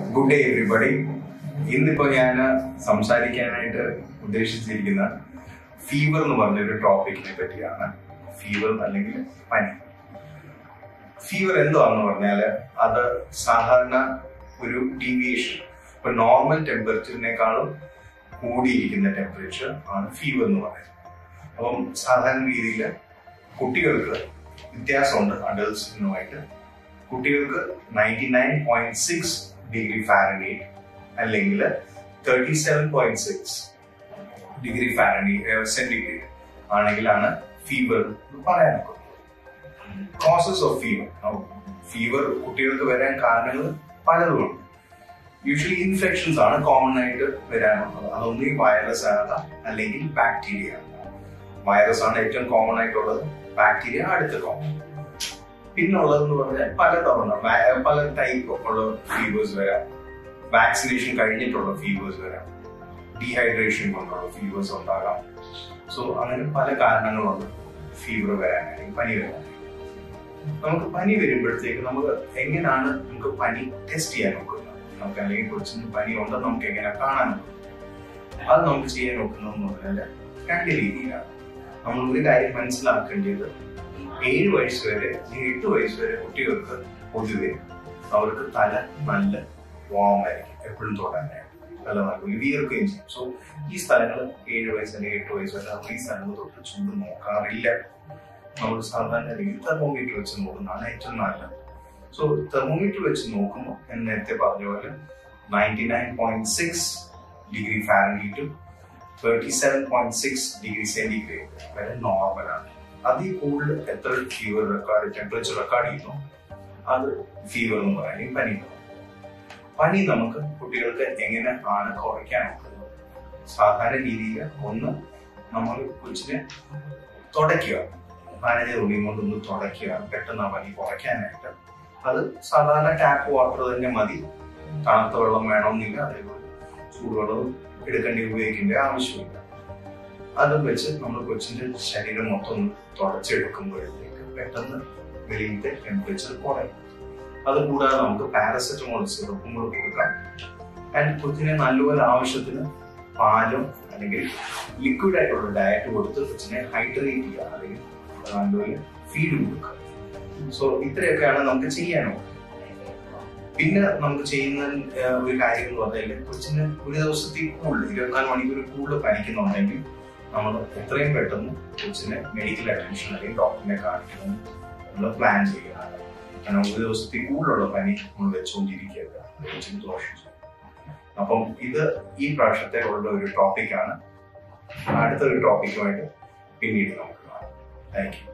Good day everybody ഇന്നിപ്പോ ഞാൻ സംസാരിക്കാനായിട്ട് ഉദ്ദേശിച്ചിരിക്കുന്ന ഫീവർ എന്ന് പറഞ്ഞൊരു ടോപ്പിക്കിനെ പറ്റിയാണ് ഫീവർ അല്ലെങ്കിൽ പനി ഫീവർ എന്താണെന്ന് പറഞ്ഞാൽ അത് സാധാരണ ഒരു ഡീവിയേഷൻ ഇപ്പൊ നോർമൽ ടെമ്പറേച്ചറിനേക്കാളും കൂടിയിരിക്കുന്ന ടെമ്പറേച്ചർ ആണ് ഫീവർ എന്ന് പറയുന്നത് അപ്പം സാധാരണ രീതിയിൽ കുട്ടികൾക്ക് വ്യത്യാസമുണ്ട് അഡൽട്സിനുമായിട്ട് കുട്ടികൾക്ക് ninety nine point six degree Fahrenheit അല്ലെങ്കിൽ thirty seven point six degree Fahrenheit centigrade ആണെങ്കിലാണ് ഫീവർ എന്ന് പറയാൻ ഒക്കുന്നത് കോസസ് ഓഫ് ഫീവർ ഫീവർ കുട്ടികൾക്ക് വരാൻ കാരണങ്ങൾ പലതുമുണ്ട് യൂഷ്വലി ഇൻഫെക്ഷൻസ് ആണ് കോമൺ ആയിട്ട് വരാനുള്ളത് അതൊന്നീ വൈറസ് ആകാം അല്ലെങ്കിൽ ബാക്ടീരിയ വൈറസ് ആണ് ഏറ്റവും കോമൺ ആയിട്ടുള്ളത് ബാക്ടീരിയ അടുത്ത കോമൺ പിന്നുള്ളതെന്ന് പറഞ്ഞാൽ പലതവണ വാ- പല ടൈപ്പ് ഉള്ള ഫീവേഴ്സ് വരാം വാക്സിനേഷൻ കഴിഞ്ഞിട്ടുള്ള ഫീവേഴ്സ് വരാം ഡീഹൈഡ്രേഷൻ കൊണ്ടുള്ള ഫീവേഴ്സ് ഉണ്ടാകാം സോ അങ്ങനെ പല കാരണങ്ങളുണ്ട് ഫീവർ വരാനായി പനി വരാനായി നമുക്ക് പനി വരുമ്പോഴത്തേക്ക് നമുക്ക് എങ്ങനെയാണ് നമുക്ക് പനി ടെസ്റ്റ് ചെയ്യാൻ നോക്കുന്നത് നമുക്ക് അല്ലെങ്കിൽ കുറച്ച് പനി ഉണ്ടെന്ന് നമുക്ക് എങ്ങനെ കാണാൻ നോക്കും അത് നമുക്ക് ചെയ്യാൻ നോക്കുന്നതെന്ന് പറഞ്ഞാൽ രണ്ട് രീതിയിലാണ് നമ്മൾ ഒരു കാര്യം മനസ്സിലാക്കേണ്ടത് ഏഴ് വയസ്സ് വരെ അല്ലെങ്കിൽ എട്ട് വയസ്സ് വരെ കുട്ടികൾക്ക് പൊതുവെ അവർക്ക് തല നല്ല വാം ആയിരിക്കും എപ്പോഴും തൊടാനായിട്ട് തല നല്ല വിയർക്കുകയും ചെയ്യും സോ ഈ സ്ഥലങ്ങൾ ഏഴ് വയസ്സ് അല്ലെങ്കിൽ എട്ട് വയസ്സ് വരെ നമ്മൾ ഈ സ്ഥലങ്ങൾ തൊട്ട് ചൂട് നോക്കാറില്ല നമ്മൾ സാധാരണ അല്ലെങ്കിൽ തെർമോമീറ്റർ വെച്ച് നോക്കുന്നതാണ് ഏറ്റവും നല്ലത് സോ തെർമോമീറ്റർ വെച്ച് നോക്കുമ്പോൾ ഞാൻ നേരത്തെ പറഞ്ഞ പോലെ ninety nine point six degree ഫാരൻഹീറ്റും thirty seven point six degree centigrade വരെ നോർമലാണ് അതിൽ കൂടുതൽ എത്ര ഫീവർ റെക്കോർഡ് ടെമ്പറേച്ചർ റെക്കോർഡ് ചെയ്യുന്നു അത് ഫീവർ എന്ന് പറയുന്നത് പനി എന്ന് പറയും. പനി നമുക്ക് കുട്ടികൾക്ക് എങ്ങനെ ആണ് കുറയ്ക്കാൻ നോക്കുന്നത് സാധാരണ രീതിയിൽ ഒന്ന് നമ്മൾ കൊച്ചിനെ തുടയ്ക്കുക നനഞ്ഞ തുണി കൊണ്ടൊന്ന് തുടയ്ക്കുക പെട്ടെന്ന് ആ പനി കുറയ്ക്കാനായിട്ട് അത് സാധാരണ ടാപ്പ് വാട്ടർ തന്നെ മതി തണുത്ത വെള്ളം വേണമെന്നില്ല അതേപോലെ ചൂടുവെള്ളം എടുക്കേണ്ടി ഉപയോഗിക്കേണ്ട ആവശ്യമില്ല അത് വെച്ച് നമ്മൾ കൊച്ചിന്റെ ശരീരം മൊത്തം ഒന്ന് തുടച്ചെടുക്കുമ്പോഴത്തേക്ക് പെട്ടെന്ന് വെളിയിലത്തെ ടെമ്പറേച്ചർ കുറയും അതുകൂടാതെ നമുക്ക് പാരസെറ്റമോൾ സിറപ്പുകൾ കൊടുക്കാം ആൻഡ് കൊച്ചിനെ നല്ലപോലെ ആവശ്യത്തിന് പാലും അല്ലെങ്കിൽ ലിക്വിഡ് ആയിട്ടുള്ള ഡയറ്റ് കൊടുത്ത് കൊച്ചിനെ ഹൈഡ്രേറ്റ് ചെയ്യുക അല്ലെങ്കിൽ നല്ലപോലെ ഫീഡ് കൊടുക്കുക സോ ഇത്രയൊക്കെയാണ് നമുക്ക് ചെയ്യാനുള്ളത് പിന്നെ നമുക്ക് ചെയ്യുന്ന ഏഹ്, ഒരു കാര്യം എന്ന് പറഞ്ഞാൽ കൊച്ചിന് ഒരു ദിവസത്തിൽ കൂടുതൽ ഇരുപത്തിനാല് മണിക്കൂർ കൂടുതൽ പനിക്കുന്നുണ്ടെങ്കിൽ നമ്മൾ എത്രയും പെട്ടെന്ന് കൊച്ചിനെ മെഡിക്കൽ അറ്റൻഷൻ അല്ലെങ്കിൽ ഡോക്ടറിനെ കാണിക്കണം നമ്മൾ പ്ലാൻ ചെയ്യുക കാരണം ഒരു ദിവസത്തിൽ കൂടുതലുള്ള പനി നമ്മൾ വെച്ചുകൊണ്ടിരിക്കരുത് അത് കൊച്ചിന് ദോഷം ചെയ്യും അപ്പം ഇത് ഈ പ്രാവശ്യത്തേക്കുള്ള ഒരു ടോപ്പിക്കാണ് അടുത്തൊരു ടോപ്പിക്കുമായിട്ട് പിന്നീട് നമുക്ക് കാണാം താങ്ക് യു